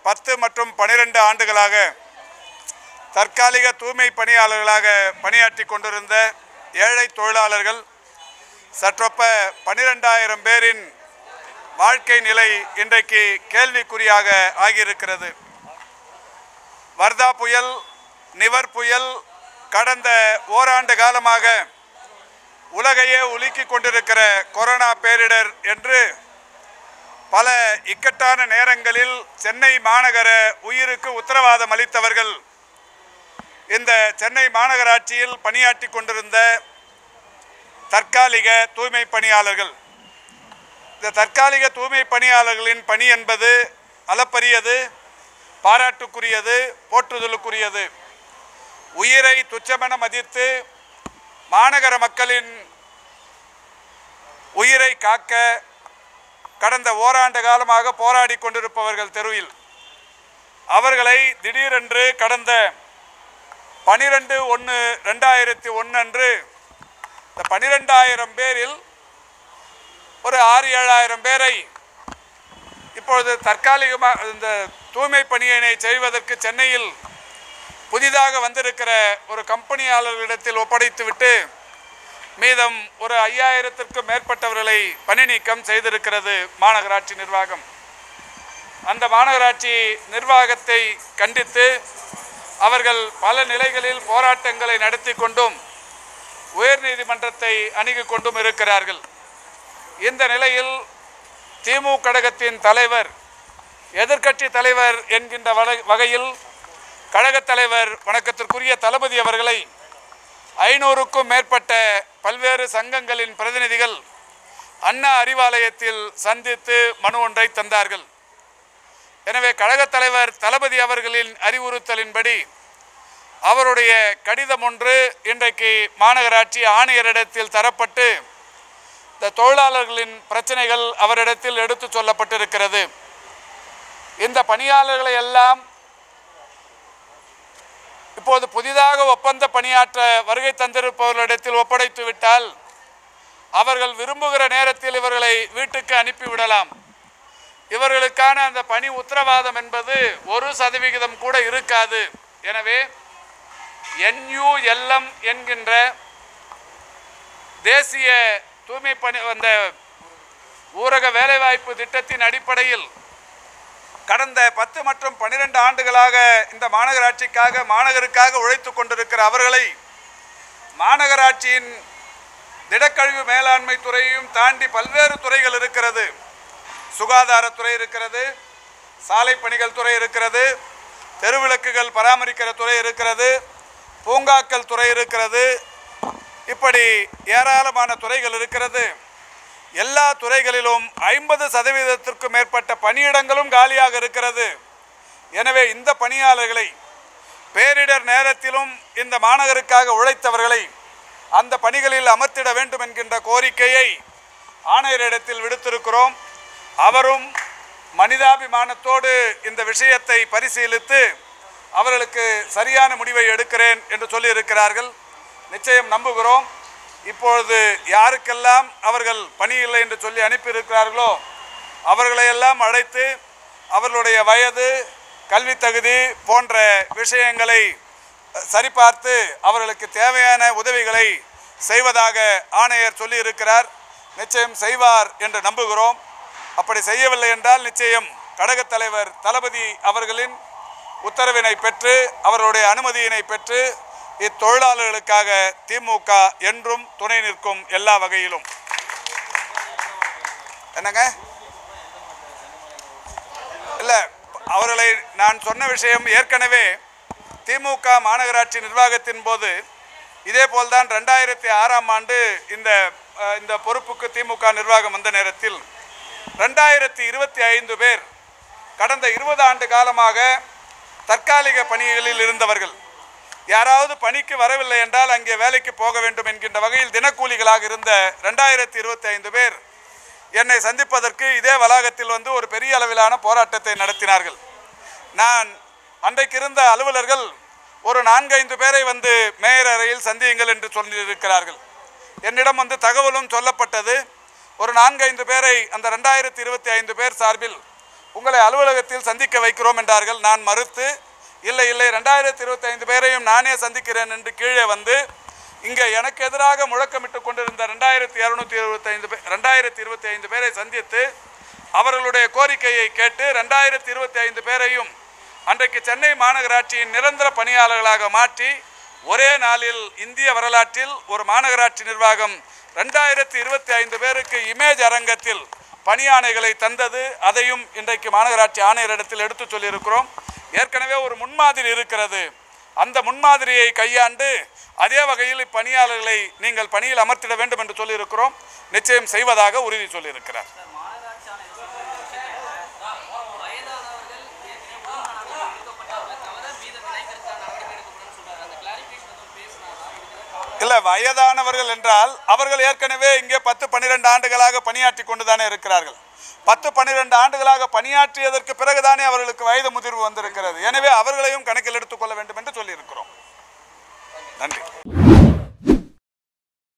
பத்து மற்றும் பனிரெண்டு ஆண்டுகளாக தற்காலிக தூய்மை பணியாளர்களாக பணியாற்றி கொண்டிருந்த ஏழை தொழிலாளர்கள் சற்றொப்ப பனிரெண்டாயிரம் பேரின் வாழ்க்கை நிலை இன்றைக்கு கேள்விக்குறியாக ஆகியிருக்கிறது வர்தா புயல் நிவர் புயல் கடந்த ஓராண்டு காலமாக உலகையே உலுக்கிக் கொண்டிருக்கிற கொரோனா பேரிடர் என்று பல இக்கட்டான நேரங்களில் சென்னை மாநகர உயிருக்கு உத்தரவாதம் அளித்தவர்கள் இந்த சென்னை மாநகராட்சியில் பணியாற்றி கொண்டிருந்த தற்காலிக தூய்மை பணியாளர்கள் இந்த தற்காலிக தூய்மை பணியாளர்களின் பணி என்பது அளப்பரியது பாராட்டுக்குரியது போற்றுதலுக்குரியது உயிரை துச்சமென மதித்து மாநகர மக்களின் உயிரை காக்க கடந்த ஓராண்டு காலமாக போராடி கொண்டிருப்பவர்கள் தெருவில் அவர்களை திடீரென்று கடந்த பனிரெண்டு ஒன்று ரெண்டாயிரத்தி ஒன்று அன்று இந்த பனிரெண்டாயிரம் பேரில் ஒரு ஆறு ஏழாயிரம் பேரை இப்பொழுது தற்காலிகமாக இந்த தூய்மை பணியினை செய்வதற்கு சென்னையில் புதிதாக வந்திருக்கிற ஒரு கம்பெனியாளர்களிடத்தில் ஒப்படைத்துவிட்டு மீதம் ஒரு ஐயாயிரத்திற்கும் மேற்பட்டவர்களை பணி நீக்கம் செய்திருக்கிறது மாநகராட்சி நிர்வாகம் அந்த மாநகராட்சி நிர்வாகத்தை கண்டித்து அவர்கள் பல நிலைகளில் போராட்டங்களை நடத்தி கொண்டும் உயர்நீதிமன்றத்தை அணுகிக் கொண்டும் இருக்கிறார்கள் இந்த நிலையில் திமுக கழகத்தின் தலைவர் எதிர்க்கட்சி தலைவர் என்கின்ற வகை- வகையில் கழகத் தலைவர் வணக்கத்திற்குரிய தளபதி அவர்களை ஐநூறுக்கும் மேற்பட்ட பல்வேறு சங்கங்களின் பிரதிநிதிகள் அண்ணா அறிவாலயத்தில் சந்தித்து மனு ஒன்றை தந்தார்கள் எனவே கழகத் தலைவர் தளபதி அவர்களின் அறிவுறுத்தலின்படி அவருடைய கடிதம் ஒன்று இன்றைக்கு மாநகராட்சி ஆணையரிடத்தில் தரப்பட்டு இந்த தொழிலாளர்களின் பிரச்சனைகள் அவரிடத்தில் எடுத்துச் சொல்லப்பட்டிருக்கிறது இந்த பணியாளர்களை எல்லாம் இப்போது புதிதாக ஒப்பந்த பணியாற்ற வருகை தந்திருப்பவர்களிடத்தில் ஒப்படைத்து விட்டால் அவர்கள் விரும்புகிற நேரத்தில் இவர்களை வீட்டுக்கு அனுப்பிவிடலாம் இவர்களுக்கான அந்த பணி உத்தரவாதம் என்பது ஒரு சதவிகிதம் கூட இருக்காது எனவே என்யூஎல்எம் என்கின்ற தேசிய தூய்மை பணி அந்த ஊரக வேலைவாய்ப்பு திட்டத்தின் அடிப்படையில் கடந்த பத்து மற்றும் பன்னிரெண்டு ஆண்டுகளாக இந்த மாநகராட்சிக்காக மாநகருக்காக உழைத்து கொண்டிருக்கிற அவர்களை மாநகராட்சியின் திடக்கழிவு மேலாண்மை துறையையும் தாண்டி பல்வேறு துறைகள் இருக்கிறது சுகாதாரத்துறை இருக்கிறது சாலை பணிகள் துறை இருக்கிறது தெருவிளக்குகள் பராமரிக்கிற துறை இருக்கிறது பூங்காக்கள் துறை இருக்கிறது இப்படி ஏராளமான துறைகள் இருக்கிறது எல்லா துறைகளிலும் ஐம்பது சதவீதத்திற்கும் மேற்பட்ட பணியிடங்களும் காலியாக இருக்கிறது எனவே இந்த பணியாளர்களை பேரிடர் நேரத்திலும் இந்த மாநகருக்காக உழைத்தவர்களை அந்த பணிகளில் அமர்த்திட வேண்டும் என்கின்ற கோரிக்கையை ஆணையரிடத்தில் விடுத்திருக்கிறோம் அவரும் மனிதாபிமானத்தோடு இந்த விஷயத்தை பரிசீலித்து அவர்களுக்கு சரியான முடிவை எடுக்கிறேன் என்று சொல்லியிருக்கிறார்கள் நிச்சயம் நம்புகிறோம் இப்பொழுது யாருக்கெல்லாம் அவர்கள் பணி இல்லை என்று சொல்லி அனுப்பியிருக்கிறார்களோ அவர்களையெல்லாம் அழைத்து அவர்களுடைய வயது கல்வி தகுதி போன்ற விஷயங்களை அஹ், சரிபார்த்து அவர்களுக்கு தேவையான உதவிகளை செய்வதாக ஆணையர் சொல்லியிருக்கிறார் நிச்சயம் செய்வார் என்று நம்புகிறோம் அப்படி செய்யவில்லை என்றால் நிச்சயம் கழகத் தலைவர் தளபதி அவர்களின் உத்தரவினை பெற்று அவர்களுடைய அனுமதியினை பெற்று இத்தொழிலாளர்களுக்காக திமுக என்றும் துணை நிற்கும் எல்லா வகையிலும் என்னங்க இல்லை அவர்களை நான் சொன்ன விஷயம் ஏற்கனவே திமுக மாநகராட்சி நிர்வாகத்தின் போது இதே போல்தான் ரெண்டாயிரத்தி ஆறாம் ஆண்டு இந்த அஹ், இந்த பொறுப்புக்கு திமுக நிர்வாகம் வந்த நேரத்தில் ரெண்டாயிரத்தி இருபத்தி ஐந்து பேர் கடந்த இருபது ஆண்டு காலமாக தற்காலிக பணிகளில் இருந்தவர்கள் யாராவது பணிக்கு வரவில்லை என்றால் அங்கே வேலைக்கு போக வேண்டும் என்கின்ற வகையில் தினக்கூலிகளாக இருந்த ரெண்டாயிரத்தி இருபத்தி ஐந்து பேர் என்னை சந்திப்பதற்கு இதே வளாகத்தில் வந்து ஒரு பெரிய அளவிலான போராட்டத்தை நடத்தினார்கள் நான் அன்றைக்கு இருந்த அலுவலர்கள் ஒரு நான்கைந்து பேரை வந்து மேயர் அறையில் சந்தியுங்கள் என்று சொல்லியிருக்கிறார்கள் என்னிடம் வந்து தகவலும் சொல்லப்பட்டது ஒரு நான்கைந்து பேரை அந்த ரெண்டாயிரத்தி இருபத்தி ஐந்து பேர் சார்பில் உங்களை அலுவலகத்தில் சந்திக்க வைக்கிறோம் என்றார்கள் நான் மறுத்து இல்லை இல்லை ரெண்டாயிரத்தி இருபத்தைந்து பேரையும் நானே சந்திக்கிறேன் என்று கீழே வந்து இங்கே எனக்கு எதிராக முழக்கமிட்டு கொண்டிருந்த ரெண்டாயிரத்தி இரநூத்தி இருபத்தைந்து பே ரெண்டாயிரத்தி இருபத்தி ஐந்து பேரை சந்தித்து அவர்களுடைய கோரிக்கையை கேட்டு ரெண்டாயிரத்தி இருபத்தி ஐந்து பேரையும் அன்றைக்கு சென்னை மாநகராட்சியின் நிரந்தர பணியாளர்களாக மாற்றி ஒரே நாளில் இந்திய வரலாற்றில் ஒரு மாநகராட்சி நிர்வாகம் ரெண்டாயிரத்தி இருபத்தி ஐந்து பேருக்கு இமேஜ் அரங்கத்தில் பணியாணைகளை தந்தது அதையும் இன்றைக்கு மாநகராட்சி ஆணையரிடத்தில் எடுத்துச் சொல்லியிருக்கிறோம் ஏற்கனவே ஒரு முன்மாதிரி இருக்கிறது அந்த முன்மாதிரியை கையாண்டு அதே வகையில் இப்பணியாளர்களை நீங்கள் பணியில் அமர்த்திட வேண்டும் என்று சொல்லியிருக்கிறோம் நிச்சயம் செய்வதாக உறுதி சொல்லியிருக்கிறார் மாநகராட்சி ஆணையர் சொல்ற விஷயத்துல வயதானவர்கள் ஏற்கனவே உடல்நலம் ஒடுக்கப்பட்டவர்களை தவிர மீத விலைகளுக்கான நடவடிக்கை எடுக்கப்படும் சொல்றாரு அந்த கிளாரிபிகேஷன் எதுவும் பேசினாரா இதுக்கு இல்லை வயதானவர்கள் என்றால் அவர்கள் ஏற்கனவே இங்கே பத்து பன்னிரெண்டு ஆண்டுகளாக பணியாற்றி கொண்டுதானே இருக்கிறார்கள் பத்து பன்னிரெண்டு ஆண்டுகளாக பணியாற்றியதற்கு பிறகுதானே அவர்களுக்கு வயது முதிர்வு வந்திருக்கிறது எனவே அவர்களையும் கணக்கில் எடுத்துக்கொள்ள வேண்டும் என்று சொல்லியிருக்கிறோம் நன்றி